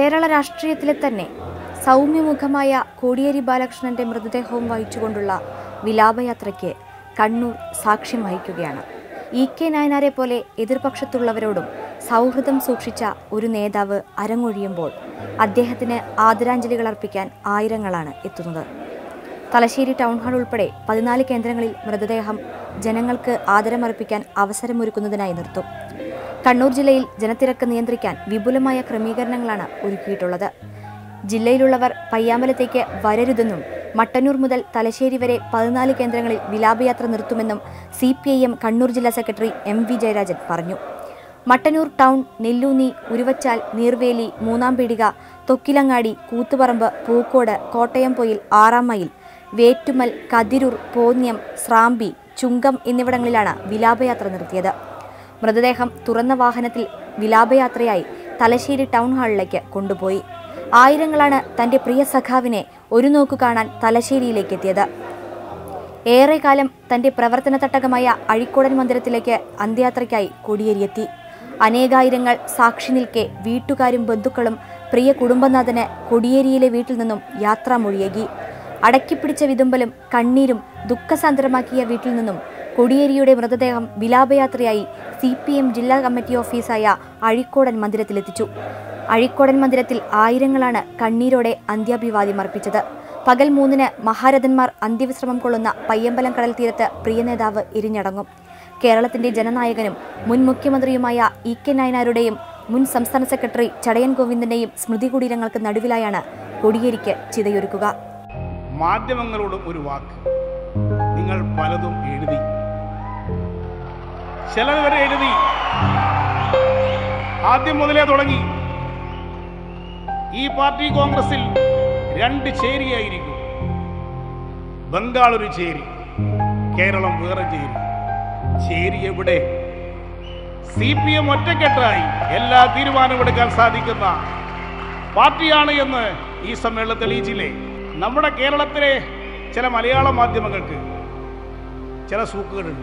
കേരള രാഷ്ട്രീയത്തിലെ തന്നെ സൗമ്യമുഖമായ കോടിയേരി ബാലകൃഷ്ണന്റെ മൃതദേഹവും വഹിച്ചുകൊണ്ടുള്ള വിലാപയാത്രയ്ക്ക് കണ്ണൂർ സാക്ഷ്യം വഹിക്കുകയാണ് ഇ കെ നായനാരെ പോലെ എതിർപക്ഷത്തുള്ളവരോടും സൗഹൃദം സൂക്ഷിച്ച ഒരു നേതാവ് അരങ്ങൊഴിയുമ്പോൾ അദ്ദേഹത്തിന് ആദരാഞ്ജലികൾ അർപ്പിക്കാൻ ആയിരങ്ങളാണ് എത്തുന്നത് തലശ്ശേരി ടൗൺ ഹാൾ ഉൾപ്പെടെ പതിനാല് കേന്ദ്രങ്ങളിൽ മൃതദേഹം ജനങ്ങൾക്ക് ആദരമർപ്പിക്കാൻ അവസരമൊരുക്കുന്നതിനായി നിർത്തും കണ്ണൂർ ജില്ലയിൽ ജനത്തിരക്ക് നിയന്ത്രിക്കാൻ വിപുലമായ ക്രമീകരണങ്ങളാണ് ഒരുക്കിയിട്ടുള്ളത് ജില്ലയിലുള്ളവർ പയ്യാമ്പലത്തേക്ക് വരരുതെന്നും മട്ടന്നൂർ മുതൽ തലശ്ശേരി വരെ പതിനാല് കേന്ദ്രങ്ങളിൽ വിലാപയാത്ര നിർത്തുമെന്നും C P I M Kannur ജില്ലാ സെക്രട്ടറി എം വി ജയരാജൻ പറഞ്ഞു മട്ടന്നൂർ ടൗൺ നെല്ലൂന്നി ഉരുവച്ചാൽ നീർവേലി മൂന്നാം പീടിക തൊക്കിലങ്ങാടി കൂത്തുപറമ്പ് പൂക്കോട് കോട്ടയം പൊയിൽ ആറാം മൈൽ വേറ്റുമൽ കതിരൂർ പോന്യം സ്രാമ്പി ചുങ്കം എന്നിവിടങ്ങളിലാണ് വിലാപയാത്ര നിർത്തിയത് മൃതദേഹം തുറന്ന വാഹനത്തിൽ വിലാപയാത്രയായി തലശ്ശേരി ടൗൺ ഹാളിലേക്ക് കൊണ്ടുപോയി ആയിരങ്ങളാണ് തന്റെ പ്രിയ സഖാവിനെ ഒരു നോക്കു കാണാൻ തലശ്ശേരിയിലേക്ക് എത്തിയത് ഏറെക്കാലം തന്റെ പ്രവർത്തന തട്ടകമായ അഴിക്കോടൻ മന്ദിരത്തിലേക്ക് അന്ത്യയാത്രയ്ക്കായി കൊടിയേരിയെത്തി അനേകായിരങ്ങൾ സാക്ഷി നിൽക്കെ വീട്ടുകാരും ബന്ധുക്കളും പ്രിയ കുടുംബനാഥന് കൊടിയേരിയിലെ വീട്ടിൽ നിന്നും യാത്രാമൊഴിയേകി അടക്കിപ്പിടിച്ച വിതുമ്പലും കണ്ണീരും ദുഃഖസാന്ദ്രമാക്കിയ വീട്ടിൽ നിന്നും കൊടിയേരിയുടെ മൃതദേഹം വിലാപയാത്രയായി സി പി എം ജില്ലാ കമ്മിറ്റി ഓഫീസായ അഴിക്കോടൻ മന്ദിരത്തിലെത്തിച്ചു അഴിക്കോടൻ മന്ദിരത്തിൽ ആയിരങ്ങളാണ് കണ്ണീരോടെ അന്ത്യാഭിവാദ്യം അർപ്പിച്ചത് പകൽ മൂന്നിന് മഹാരഥന്മാർ അന്ത്യവിശ്രമം കൊള്ളുന്ന പയ്യമ്പലം കടൽ തീരത്ത് പ്രിയ നേതാവ് എരിഞ്ഞടങ്ങും കേരളത്തിന്റെ ജനനായകനും മുൻ മുഖ്യമന്ത്രിയുമായ ഇ കെ നായനാരുടെയും മുൻ സംസ്ഥാന സെക്രട്ടറി ചടയൻ ഗോവിന്ദന്റെയും സ്മൃതി കുടീരങ്ങൾക്ക് നടുവിലായാണ് കൊടിയേരിക്ക് ചിതയൊരുക്കുക മാധ്യമങ്ങളോടും ഒരു വാക്ക് നിങ്ങൾ പലതും എഴുതി ചിലർ വരെ എഴുതി ആദ്യം മുതലേ തുടങ്ങി ഈ പാർട്ടി കോൺഗ്രസിൽ രണ്ട് ചേരിയായിരിക്കും ബംഗാൾ ഒരു ചേരി കേരളം വേറെ ചേരി ചേരി എവിടെ സി പി എം ഒറ്റക്കെട്ടായി എല്ലാ തീരുമാനമെടുക്കാൻ സാധിക്കുന്ന പാർട്ടിയാണ് എന്ന് ഈ സമ്മേളനം തെളിയിച്ചില്ലേ നമ്മുടെ കേരളത്തിലെ ചില മലയാള മാധ്യമങ്ങൾക്ക് ചില സൂക്കുകളുണ്ട്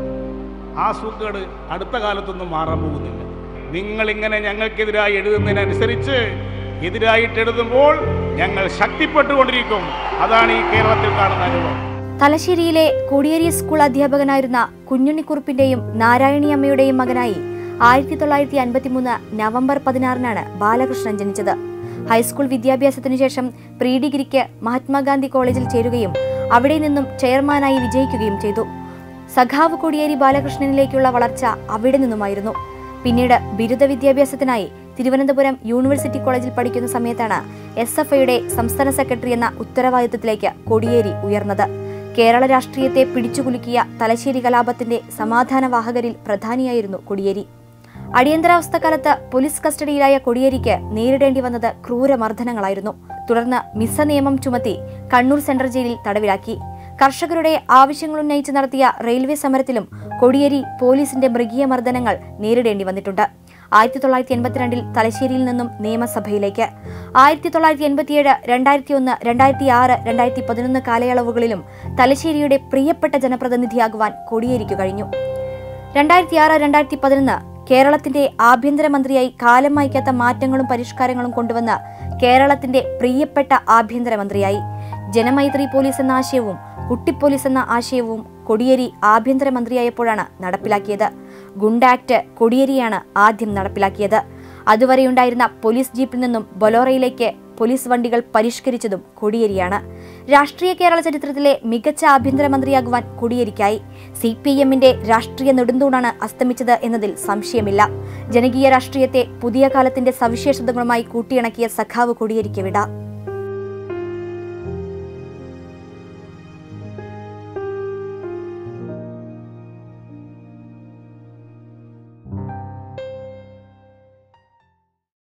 ആ സൂക്കേട് അടുത്ത കാലത്തൊന്നും മാറാൻ പോകുന്നില്ല നിങ്ങളിങ്ങനെ ഞങ്ങൾക്കെതിരായി എഴുതുന്നതിനനുസരിച്ച് എതിരായിട്ട് എഴുതുമ്പോൾ ഞങ്ങൾ ശക്തിപ്പെട്ടുകൊണ്ടിരിക്കും അതാണ് ഈ കേരളത്തിൽ കാണുന്ന അനുഭവം തലശ്ശേരിയിലെ കോടിയേരി സ്കൂൾ അധ്യാപകനായിരുന്ന കുഞ്ഞുണ്ണിക്കുറുപ്പിന്റെയും നാരായണിയമ്മയുടെയും മകനായി ആയിരത്തി തൊള്ളായിരത്തി അൻപത്തിമൂന്ന് നവംബർ പതിനാറിനാണ് ബാലകൃഷ്ണൻ ജനിച്ചത് ഹൈസ്കൂൾ വിദ്യാഭ്യാസത്തിനു ശേഷം പ്രീ ഡിഗ്രിക്ക് മഹാത്മാഗാന്ധി കോളേജിൽ ചേരുകയും അവിടെ നിന്നും ചെയർമാനായി വിജയിക്കുകയും ചെയ്തു സഖാവ് കോടിയേരി ബാലകൃഷ്ണനിലേക്കുള്ള വളർച്ച അവിടെ നിന്നുമായിരുന്നു പിന്നീട് ബിരുദ വിദ്യാഭ്യാസത്തിനായി തിരുവനന്തപുരം യൂണിവേഴ്സിറ്റി കോളേജിൽ പഠിക്കുന്ന സമയത്താണ് എസ് എഫ് ഐയുടെ സംസ്ഥാന സെക്രട്ടറി എന്ന ഉത്തരവാദിത്തത്തിലേക്ക് കോടിയേരി ഉയർന്നത് കേരള രാഷ്ട്രീയത്തെ പിടിച്ചുകുലുക്കിയ തലശ്ശേരി കലാപത്തിന്റെ സമാധാനവാഹകരിൽ പ്രധാനിയായിരുന്നു കൊടിയേരി അടിയന്തരാവസ്ഥക്കാലത്ത് പോലീസ് കസ്റ്റഡിയിലായ കൊടിയേരിക്ക് നേരിടേണ്ടി വന്നത് ക്രൂരമർദ്ദനങ്ങളായിരുന്നു തുടർന്ന് മിസ നിയമം ചുമത്തി കണ്ണൂർ സെൻട്രൽ ജയിലിൽ തടവിലാക്കി കർഷകരുടെ ആവശ്യങ്ങൾ ഉന്നയിച്ച് നടത്തിയ റെയിൽവേ സമരത്തിലും കൊടിയേരി പോലീസിന്റെ മൃഗീയ മർദ്ദനങ്ങൾ നേരിടേണ്ടി വന്നിട്ടുണ്ട് ആയിരത്തി തൊള്ളായിരത്തി എൺപത്തിരണ്ടിൽ തലശ്ശേരിയിൽ നിന്നും നിയമസഭയിലേക്ക് ആയിരത്തി തൊള്ളായിരത്തി എൺപത്തിയേഴ് രണ്ടായിരത്തി ഒന്ന് രണ്ടായിരത്തി ആറ് രണ്ടായിരത്തി പതിനൊന്ന് കാലയളവുകളിലും തലശ്ശേരിയുടെ പ്രിയപ്പെട്ട ജനപ്രതിനിധിയാകുവാൻ കൊടിയേരിക്കു കഴിഞ്ഞു രണ്ടായിരത്തി ആറ് രണ്ടായിരത്തി പതിനൊന്ന് കേരളത്തിന്റെ ആഭ്യന്തരമന്ത്രിയായി കാലം മായ്ക്കാത്ത മാറ്റങ്ങളും പരിഷ്കാരങ്ങളും കൊണ്ടുവന്ന് കേരളത്തിന്റെ പ്രിയപ്പെട്ട ആഭ്യന്തരമന്ത്രിയായി ജനമൈത്രി പോലീസ് എന്ന ആശയവും കുട്ടിപ്പോലീസ് എന്ന ആശയവും കൊടിയേരി ആഭ്യന്തരമന്ത്രിയായപ്പോഴാണ് നടപ്പിലാക്കിയത് ഗുണ്ട ആക്ട് കൊടിയേരിയാണ് ആദ്യം നടപ്പിലാക്കിയത് അതുവരെയുണ്ടായിരുന്ന പോലീസ് ജീപ്പിൽ നിന്നും ബൊലോറയിലേക്ക് പോലീസ് വണ്ടികൾ പരിഷ്കരിച്ചതും കൊടിയേരിയാണ് രാഷ്ട്രീയ കേരള ചരിത്രത്തിലെ മികച്ച ആഭ്യന്തരമന്ത്രിയാകുവാൻ കൊടിയേരിക്കായി സി പി ഐ എമ്മിന്റെ രാഷ്ട്രീയ നെടുന്തൂണാണ് അസ്തമിച്ചത് എന്നതിൽ സംശയമില്ല ജനകീയ രാഷ്ട്രീയത്തെ പുതിയ കാലത്തിന്റെ സവിശേഷതകളുമായി കൂട്ടിയിണക്കിയ സഖാവ് കൊടിയേരിക്ക് വിട